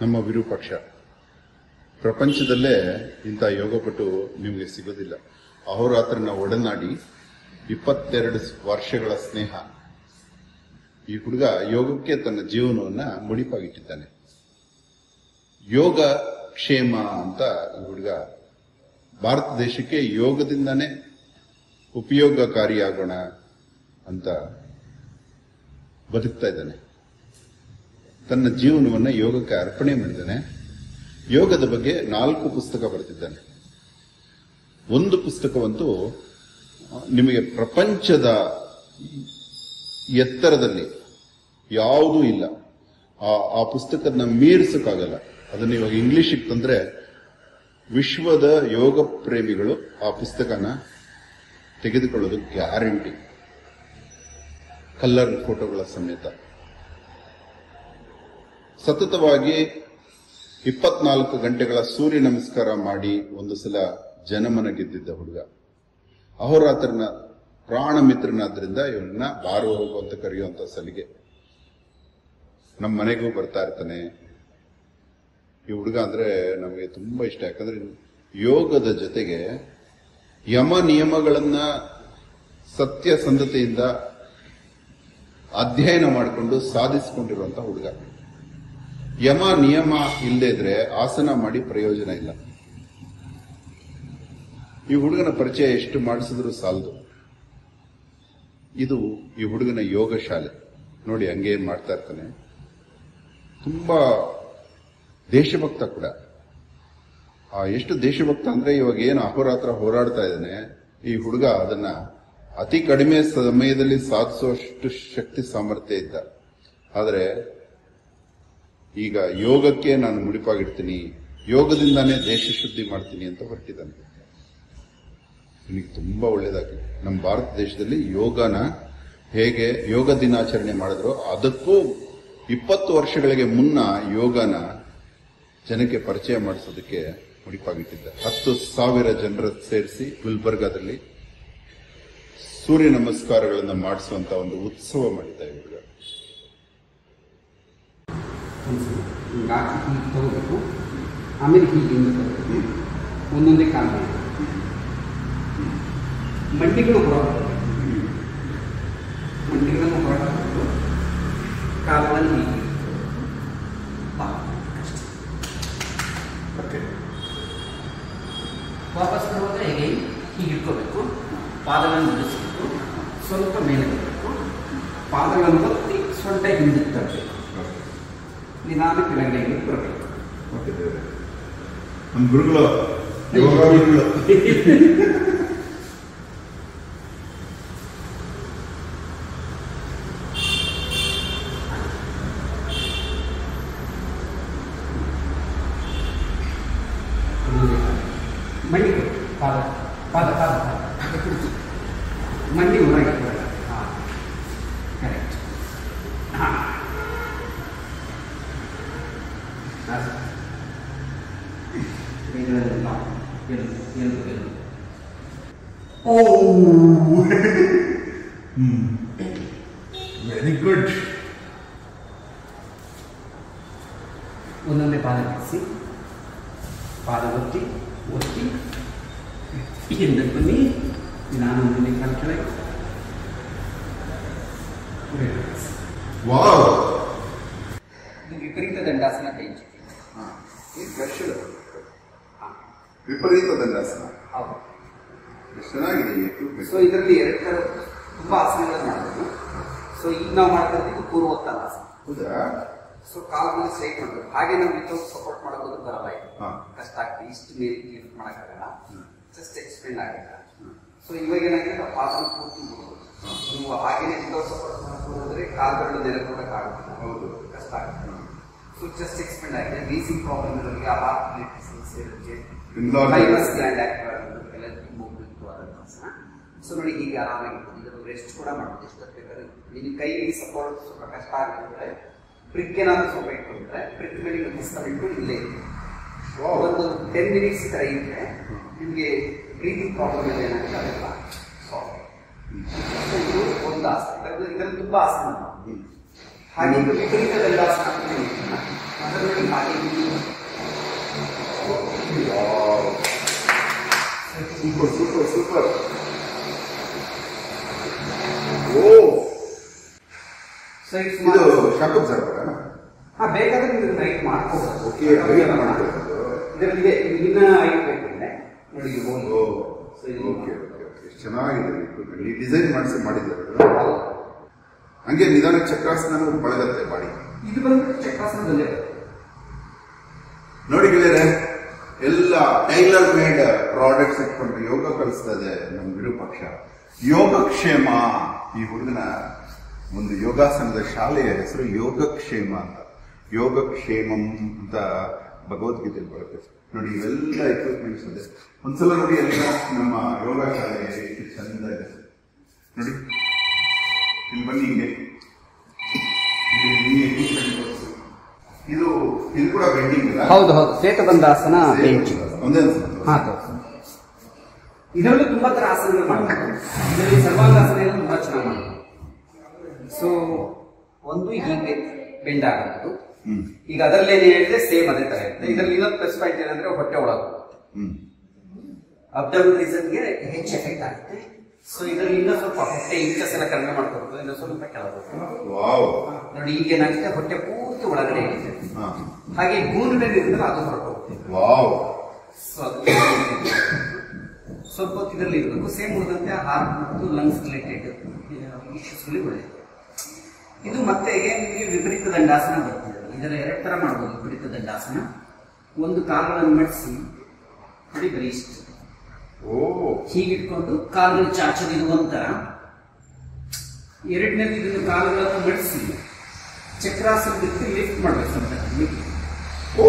ನಮ್ಮ ವಿರೂಪಾಕ್ಷ ಪ್ರಪಂಚದಲ್ಲೇ ಇಂಥ ಯೋಗಪಟು ನಿಮಗೆ ಸಿಗೋದಿಲ್ಲ ಅಹೋರಾತ್ರನ ಒಡನಾಡಿ ಇಪ್ಪತ್ತೆರಡು ವರ್ಷಗಳ ಸ್ನೇಹ ಈ ಹುಡುಗ ಯೋಗಕ್ಕೆ ತನ್ನ ಜೀವನವನ್ನ ಮುಡಿಪಾಗಿಟ್ಟಿದ್ದಾನೆ ಯೋಗ ಕ್ಷೇಮ ಅಂತ ಈ ಹುಡುಗ ಭಾರತ ದೇಶಕ್ಕೆ ಯೋಗದಿಂದಾನೇ ಉಪಯೋಗಕಾರಿಯಾಗೋಣ ಅಂತ ಬದುಕ್ತಾ ಇದ್ದಾನೆ ತನ್ನ ಜೀವನವನ್ನ ಯೋಗಕ್ಕೆ ಅರ್ಪಣೆ ಮಾಡಿದ್ದಾನೆ ಯೋಗದ ಬಗ್ಗೆ ನಾಲ್ಕು ಪುಸ್ತಕ ಬರೆದಿದ್ದಾನೆ ಒಂದು ಪುಸ್ತಕವಂತೂ ಆ, ನಿಮಗೆ ಪ್ರಪಂಚದ ಎತ್ತರದಲ್ಲಿ ಯಾವುದೂ ಇಲ್ಲ ಆ ಆ ಪುಸ್ತಕದನ್ನ ಮೀರಿಸಕ್ಕಾಗಲ್ಲ ಅದನ್ನ ಇವಾಗ ಇಂಗ್ಲಿಷಿಗೆ ತಂದ್ರೆ ವಿಶ್ವದ ಯೋಗ ಪ್ರೇಮಿಗಳು ಆ ಪುಸ್ತಕನ ತೆಗೆದುಕೊಳ್ಳೋದು ಗ್ಯಾರಂಟಿ ಕಲ್ಲರ್ ಫೋಟೋಗಳ ಸಮೇತ ಸತತವಾಗಿ ಇಪ್ಪತ್ನಾಲ್ಕು ಗಂಟೆಗಳ ಸೂರ್ಯ ನಮಸ್ಕಾರ ಮಾಡಿ ಒಂದು ಸಲ ಜನಮನ ಗೆದ್ದಿದ್ದ ಹುಡುಗ ಅಹೋರಾತ್ರನ ಪ್ರಾಣ ಮಿತ್ರನಾದ್ರಿಂದ ಇವನ್ನ ಬಾರು ಹೋಗು ಅಂತ ಕರೆಯುವಂತ ಸಲಿಗೆ ನಮ್ಮ ಮನೆಗೂ ಬರ್ತಾ ಇರ್ತಾನೆ ಈ ಹುಡುಗ ಅಂದ್ರೆ ನಮಗೆ ತುಂಬಾ ಇಷ್ಟ ಯಾಕಂದ್ರೆ ಯೋಗದ ಜೊತೆಗೆ ಯಮ ನಿಯಮಗಳನ್ನ ಸತ್ಯಸಂಧತೆಯಿಂದ ಅಧ್ಯಯನ ಮಾಡಿಕೊಂಡು ಸಾಧಿಸಿಕೊಂಡಿರುವಂತ ಹುಡುಗ ಯಮ ನಿಯಮ ಇಲ್ಲದೆ ಇದ್ರೆ ಆಸನ ಮಾಡಿ ಪ್ರಯೋಜನ ಇಲ್ಲ ಈ ಹುಡುಗನ ಪರಿಚಯ ಎಷ್ಟು ಮಾಡಿಸಿದ್ರು ಸಾಲದು ಇದು ಈ ಹುಡುಗನ ಯೋಗ ಶಾಲೆ ನೋಡಿ ಹಂಗೆ ಮಾಡ್ತಾ ಇರ್ತಾನೆ ತುಂಬಾ ದೇಶಭಕ್ತ ಕೂಡ ಆ ಎಷ್ಟು ದೇಶಭಕ್ತ ಅಂದ್ರೆ ಇವಾಗ ಏನು ಅಹೋರಾತ್ರ ಹೋರಾಡ್ತಾ ಇದ್ದಾನೆ ಈ ಹುಡುಗ ಅದನ್ನ ಅತಿ ಕಡಿಮೆ ಸಮಯದಲ್ಲಿ ಸಾಧಿಸುವಷ್ಟು ಶಕ್ತಿ ಸಾಮರ್ಥ್ಯ ಇದ್ದ ಆದರೆ ಈಗ ಯೋಗಕ್ಕೆ ನಾನು ಮುಡಿಪಾಗಿಡ್ತೀನಿ ಯೋಗದಿಂದಾನೇ ದೇಶ ಶುದ್ಧಿ ಮಾಡ್ತೀನಿ ಅಂತ ಹೊರಟಿದ್ದಾನೆ ನನಗೆ ತುಂಬಾ ಒಳ್ಳೇದಾಗಿ ನಮ್ಮ ಭಾರತ ದೇಶದಲ್ಲಿ ಯೋಗನ ಹೇಗೆ ಯೋಗ ದಿನಾಚರಣೆ ಮಾಡಿದ್ರು ಅದಕ್ಕೂ ಇಪ್ಪತ್ತು ವರ್ಷಗಳಿಗೆ ಮುನ್ನ ಯೋಗನ ಜನಕ್ಕೆ ಪರಿಚಯ ಮಾಡಿಸೋದಕ್ಕೆ ಮುಡಿಪಾಗಿಟ್ಟಿದ್ದ ಹತ್ತು ಸಾವಿರ ಜನರ ಸೇರಿಸಿ ಗುಲ್ಬರ್ಗಾದಲ್ಲಿ ಸೂರ್ಯ ನಮಸ್ಕಾರಗಳನ್ನು ಮಾಡಿಸುವಂತ ಒಂದು ಉತ್ಸವ ಮಾಡಿದ್ದ ಇವಾಗ ಗಾಜು ಹೀಗೆ ತಗೋಬೇಕು ಆಮೇಲೆ ಹೀಗಿಂದ ತಗೋಬೇಕು ಒಂದೊಂದೇ ಕಾಲ ಮಂಡಿಗಳು ಹೊರಗೆ ಮಂಡಿಗಳನ್ನು ಹೊರಗೆ ಹಾಕ್ಬೇಕು. ಕಾಲದಲ್ಲಿ ಹೀಗೆ ಬಾ. ವಾಪಸ್ ಬರುವಾಗ ಹೇಗೆ ಹೀಗೆ ಇಟ್ಕೋಬೇಕು ಪಾದಗಳನ್ನು ಬಿಡಿಸ್ಬೇಕು ಸ್ವಲ್ಪ ಮೇಲೆ ಬರಬೇಕು ಪಾದಗಳನ್ನು ಒತ್ತಿ ಸೊಂಟ ಹಿಂದಕ್ಕೆ ತರಬೇಕು ನಿಧಾನ ಕೆಳಗಡೆ ಇಳಿದು ಬರಬೇಕು ನಮ್ಮ ಗುರುಗಳು ಯೋಗ ಗುರುಗಳು ಮಂಡಿ ಕೊಡು. ಪಾದ ಪಾದ ಪಾದ ಪಾದ ಮಂಡಿ ಹೊರಗೆ ಹೊರಗೆ ಹಾಂ ಕರೆಕ್ಟ್ ಹಾಂ ಕೈಗಳನ್ನೆಲ್ಲ ಎಲ್ದು ಎಲ್ದು ಎಲ್ದು ವೆರಿ ಗುಡ್ ಒಂದೊಂದೇ ಪಾದ ಬಿಡಿಸಿ ಪಾದ ಒತ್ತಿ ಒತ್ತಿ ಹಿಂದೆ ಬನ್ನಿ ನಾನು ಒಂದನೇ ಕಾಲ ಕೆಳಗೆ relax. ವಾವ್ ಇದು ವಿಪರೀತ ದಂಡಾಸನ ಕೈ ಜೊತೆ ಹಾಂ ವಿಪರೀತ ದಂಡಾಸನ ಹೌದು ಎಷ್ಟು ಚೆನ್ನಾಗಿದೆ ಈ equipment. ಸೊ ಇದರಲ್ಲಿ ಎರಡು ಥರ ತುಂಬ ಆಸನಗಳನ್ನು ಮಾಡಬೇಕು ಸೊ ಈಗ ನಾವು ಮಾಡ್ತಾ ಇದ್ದೀವಿ ಪೂರ್ವೋತ್ತರಾಸನ ಹೌದಾ ಸೊ ಕಾಲಲ್ಲಿ ಸ್ಟ್ರೈಟ್ ಮಾಡಬೇಕು ಹಾಗೆ ನಾವು ವಿತೌಟ್ ಸಪೋರ್ಟ್ ಮಾಡೋದು ಬರಲ್ಲ ಇದು ಹಾ. ಕಷ್ಟ ಆಗ್ತದೆ ಇಷ್ಟು ಮೇಲೆ ಲಿಫ್ಟ್ ಮಾಡೋಕ್ಕಾಗಲ್ಲ ಜಸ್ಟ್ ಎಕ್ಸ್ಪೆಂಡ್ ಆಗಿಲ್ಲ ಸೊ ಇವಾಗ ಏನಾಗಿದೆ ನಾವು ಪಾದನ ಪೂರ್ತಿ ಮುಗಿದು ನೀವು ಹಾಗೇನೆ ವಿತೌಟ್ ಸಪೋರ್ಟ್ ಮಾಡ್ಕೊಂಡು ಹೋದ್ರೆ ಕಾಲುಗಳು ನೆಲೆ ಕೊಡೋಕ್ಕಾಗೋದಿಲ್ಲ ಹೌದು. ಕಷ್ಟ ಆಗುತ್ತೆ ಸೊ ಜಸ್ಟ್ ಎಕ್ಸ್ಪೆಂಡ್ ಆಗಿದೆ ವೀಸಿಂಗ್ ಪ್ರಾಬ್ಲಮ್ ಇರೋರಿಗೆ ಆ ಹಾರ್ಟ್ ಸಮಸ್ಯೆ ಇರೋರಿಗೆ Enlarged. Fibres gland active movement ಆದಂತ ಸೊ ನೋಡಿ ಹೀಗೆ ಆರಾಮಾಗಿ ಇದನ್ನು ರೆಸ್ಟ್ ಕೂಡ ಮಾಡ್ಬೋದು ಎಷ್ಟು ಬೇಕಾದ್ರೆ ನಿನ್ನ ಕೈಗೆ ಸಪೋರ್ಟ್ ಸ್ವಲ್ಪ ಕಷ್ಟ ಆಗಿದ್ರೆ ಪ್ರಿಕ್ ಏನಾದ್ರು ಸ್ವಲ್ಪ ಇಟ್ಕೊಂಡ್ರೆ ಪ್ರಿಕ್ ಮೇಲೆ ಮುಗಿಸ್ತಾ ಇಟ್ಕೊಂಡು ಇಲ್ಲೇ ಇರಿ. Wow. ಒಂದು ಟೆನ್ ಮಿನಿಟ್ಸ್ ತರ ಇದ್ರೆ ನಿಮಗೆ ಬ್ರೀತಿಂಗ್ ಪ್ರಾಬ್ಲಮ್ ಇದೆ ಏನಾಗುತ್ತೆ ಅದೆಲ್ಲ ಸಾಲ್ವ್ ಇದು ಒಂದು ಆಸನ ಇದರಲ್ಲಿ ಇದರಲ್ಲಿ ತುಂಬಾ ಆಸನ ಹಾಗೆ ಇದು ವಿಪರೀತ ದಂಡಾಸನ ಅಂತ ಹೇಳ್ತೀವಿ. ಅದರಲ್ಲಿ ಹಾಗೆ ಸೂಪರ್ ಸೂಪರ್ ಸೂಪರ್ ಓ ಸೊ ಇದು ಇದು ಸುಮಾರು- ಶಾಕಬ್ ಸರ್ವರ ಹಾ ಬೇಕಾದ್ರೆ ನೀವು ರೈಟ್ ಮಾಡ್ಕೋಬಹುದು ಓಕೆ ರೈಟ್ ಮಾಡ್ಬೋದು ಇದರಲ್ಲಿ ಇನ್ನ ಐಟ್ ಬೇಕಂದ್ರೆ ನೋಡಿ ಇದು ಒಂದು. ಓ So ಇದು ಓಕೆ ಓಕೆ ಓಕೆ ಚೆನ್ನಾಗಿದೆ equipment. ಈ ಡಿಸೈನ್ ಮಾಡಿಸಿ ಮಾಡಿದ್ದಾರೆ ಹೌದು. ಹಂಗೆ ನಿಧಾನ ಚಕ್ರಾಸನ ಬಳಗತ್ತೆ ಬಾಡಿ ಇದು ಬಂದ್ಬಿಟ್ಟು ಚಕ್ರಾಸನದಲ್ಲೇ ಬರುತ್ತೆ. ನೋಡಿ ಗೆಳೆಯರೆ ಎಲ್ಲ ಟೈಲರ್ ಮೇಡ್ ಪ್ರಾಡಕ್ಟ್ಸ್ ಇಟ್ಕೊಂಡು ಯೋಗ ಕಲಿಸ್ತದೆ ನಮ್ಮ ವಿರೂಪಕ್ಷ ಯೋಗಕ್ಷೇಮ ಈ ಹುಡುಗನ ಒಂದು ಯೋಗಾಸನದ ಶಾಲೆಯ ಹೆಸರು ಯೋಗಕ್ಷೇಮ ಅಂತ ಯೋಗಕ್ಷೇಮಂ ಅಂತ ಭಗವದ್ಗೀತೆಯಲ್ಲಿ ಬರುತ್ತೆ ನೋಡಿ ಇವೆಲ್ಲ ಎಕ್ವಿಪ್ಮೆಂಟ್ಸ್ ಇದೆ ಒಂದ್ಸಲ ನೋಡಿ ಎಲ್ಲ ನಮ್ಮ ಯೋಗ ಶಾಲೆ ಎಷ್ಟು ಚಂದ ಇದೆ ನೋಡಿ ಇಲ್ಲಿ ಬನ್ನಿ ಹಿಂಗೆ ಇಲ್ಲಿ ಈ equipment ತೋರ್ಸು. ಇದು ಇದು ಕೂಡ ಬೆಂಡಿಂಗ್ ಇಲ್ಲ ಹೌದು ಹೌದು ಸೇತುಬಂಧಾಸನ ಬೆಂಚ್ ಒಂದೇ ಅನ್ಸುತ್ತೆ. ಹಾ ತೋರ್ಸು. ಇದರಲ್ಲೂ ತುಂಬಾ ತರ ಆಸನಗಳು ಮಾಡ್ತಾರೆ ಇದರಲ್ಲಿ ಸರ್ವಾಂಗಾಸನ ಎಲ್ಲ ತುಂಬಾ ಚೆನ್ನಾಗಿ ಮಾಡ್ತಾರೆ ಸೊ ಒಂದು ಹೀಗೆ ಬೆಂಡ್ ಆಗೋದು ಹ್ಮ್ ಈಗ ಅದರಲ್ಲಿ ಏನು ಹೇಳಿದ್ರೆ ಸೇಮ್ ಅದೇ ತರ ಇರುತ್ತೆ ಇದರಲ್ಲಿ ಇನ್ನೊಂದು ಪ್ಲಸ್ ಪಾಯಿಂಟ್ ಏನಂದ್ರೆ ಹೊಟ್ಟೆ ಒಳಗೆ ಹ್ಮ್ ಅಬ್ಡಮನ್ ರೀಸನ್ಗೆ ಹೆಚ್ಚು ಎಫೆಕ್ಟ್ ಆಗುತ್ತೆ ಸೊ ಇದರಲ್ಲಿ ಇನ್ನೂ ಸ್ವಲ್ಪ ಹೊಟ್ಟೆ ಇಂಚಸ್ ಎಲ್ಲ ಕಡಿಮೆ ಮಾಡ್ಕೊಬೇಕು ಇನ್ನೂ ಸ್ವಲ್ಪ ಕೆಳಗೆ ವಾವ್ ನೋಡಿ ಈಗ ಏನಾಗುತ್ತೆ ಹೊಟ್ಟೆ ಪೂರ್ತಿ ಒಳಗಡೆ ಇದೆ ಹಾ ಹಾಗೆ ಗೂನು ಮೇಲೆ ಇರುತ್ತಲ್ಲ ಅದು ಹೊರಟೋಗುತ್ತೆ ವಾವ್ ಸೊ ಅದು ಸ್ವಲ್ಪ ಹೊತ್ತು ಇದರಲ್ಲಿ ಇರಬೇಕು ಸೇಮ್ ಉಳಿದಂತೆ ಹಾರ್ಟ್ ಮತ್ತು ಲಂಗ್ಸ್ ರಿಲೇಟೆಡ್ ಇಶ್ಯೂಸ್ಗಳಿಗೆ ಒಳ್ಳೆಯದು ಇದು ಮತ್ತೆ ನಿಮಗೆ ವಿಪರೀತ ದಂಡಾಸನ ಬರ್ತದೆ ಇದರ ಎರಡು ತರ ಮಾಡ್ಬೋದು ವಿಪರೀತ ದಂಡಾಸನ ಒಂದು ಕಾಲುಗಳನ್ನು ಮಡಿಸಿ ನೋಡಿ ಬರೀ ಇಷ್ಟು ಓ ಹೀಗಿಟ್ಕೊಂಡು ಕಾಲುಗಳು ಚಾಚೋದು ಇದು ಒಂಥರ ಎರಡನೇದು ಇದನ್ನು ಕಾಲುಗಳನ್ನು ಮಡಿಸಿ ಚಕ್ರಾಸನ ಬಿಟ್ಟು ಲಿಫ್ಟ್ ಮಾಡ್ಬೇಕು ಅಂತ ಓ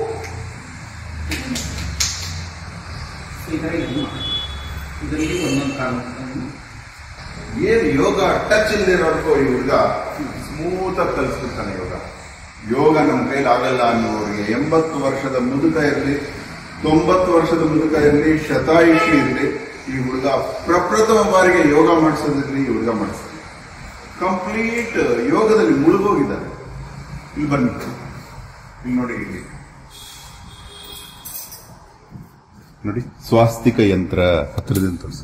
ಈ ಥರ ಇದು ಮಾಡಿ. ಇದರಲ್ಲಿ ಒಂದೊಂದು ಕಾಲು ಏನ್ ಯೋಗ ಟಚ್ ಇಲ್ದಿರೋರ್ಗು ಈ ಹುಡುಗ ಸ್ಮೂತ್ ಆಗಿ ಕಲಿಸ್ಬಿಡ್ತಾನೆ ಯೋಗ ಯೋಗ ನಮ್ಮ ಕೈಲಿ ಆಗಲ್ಲ ಅನ್ನೋರಿಗೆ ಎಂಬತ್ತು ವರ್ಷದ ಮುದುಕ ಇರಲಿ ತೊಂಬತ್ತು ವರ್ಷದ ಮುದುಕ ಇರಲಿ ಶತಾಯುಷಿ ಇರಲಿ ಈ ಹುಡುಗ ಪ್ರಪ್ರಥಮ ಬಾರಿಗೆ ಯೋಗ ಮಾಡಿಸೋದಿರ್ಲಿ ಈ ಹುಡುಗ ಮಾಡಿಸ್ತಾನೆ ಕಂಪ್ಲೀಟ್ ಯೋಗದಲ್ಲಿ ಮುಳುಗೋಗಿದ್ದಾರೆ ಇಲ್ಲಿ ಬನ್ನಿ ಇಲ್ಲಿ ನೋಡಿ ಇಲ್ಲಿ ನೋಡಿ ಸ್ವಾಸ್ತಿಕ ಯಂತ್ರ ಹತ್ರದಿಂದ ತೋರಿಸಿ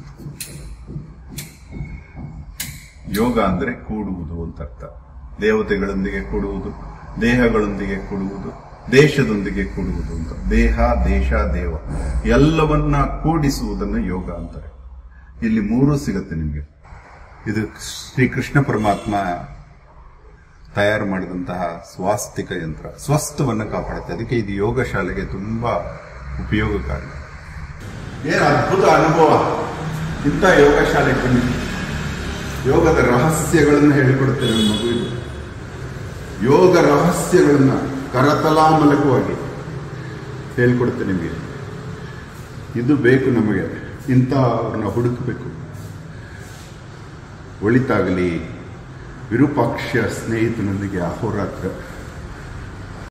ಯೋಗ ಅಂದ್ರೆ ಕೂಡುವುದು ಅಂತ ಅರ್ಥ ದೇವತೆಗಳೊಂದಿಗೆ ಕೂಡುವುದು ದೇಹಗಳೊಂದಿಗೆ ಕೂಡುವುದು ದೇಶದೊಂದಿಗೆ ಕೂಡುವುದು ಅಂತ ದೇಹ ದೇಶ ದೇವ ಎಲ್ಲವನ್ನ ಕೂಡಿಸುವುದನ್ನು ಯೋಗ ಅಂತಾರೆ ಇಲ್ಲಿ ಮೂರು ಸಿಗುತ್ತೆ ನಿಮಗೆ ಇದು ಶ್ರೀಕೃಷ್ಣ ಪರಮಾತ್ಮ ತಯಾರು ಮಾಡಿದಂತಹ ಸ್ವಾಸ್ತಿಕ ಯಂತ್ರ ಸ್ವಸ್ಥವನ್ನು ಕಾಪಾಡುತ್ತೆ ಅದಕ್ಕೆ ಇದು ಯೋಗ ಶಾಲೆಗೆ ತುಂಬಾ ಉಪಯೋಗಕಾರಿ ಏನು ಅದ್ಭುತ ಅನುಭವ ಇಂಥ ಯೋಗ ಶಾಲೆಗೆ ಬನ್ನಿ ಯೋಗದ ರಹಸ್ಯಗಳನ್ನು ಹೇಳಿಕೊಡುತ್ತೇನೆ ನನ್ನ ಮಗುವಿಗೆ ಯೋಗ ರಹಸ್ಯಗಳನ್ನ ಕರತಲಾಮಲಕವಾಗಿ ಹೇಳ್ಕೊಡುತ್ತೆ ನಿಮಗೆ ಇದು ಬೇಕು ನಮಗೆ ಇಂಥವ್ರನ್ನ ಹುಡುಕಬೇಕು ಒಳಿತಾಗಲಿ ವಿರೂಪಾಕ್ಷ ಸ್ನೇಹಿತನೊಂದಿಗೆ ಅಹೋರಾತ್ರ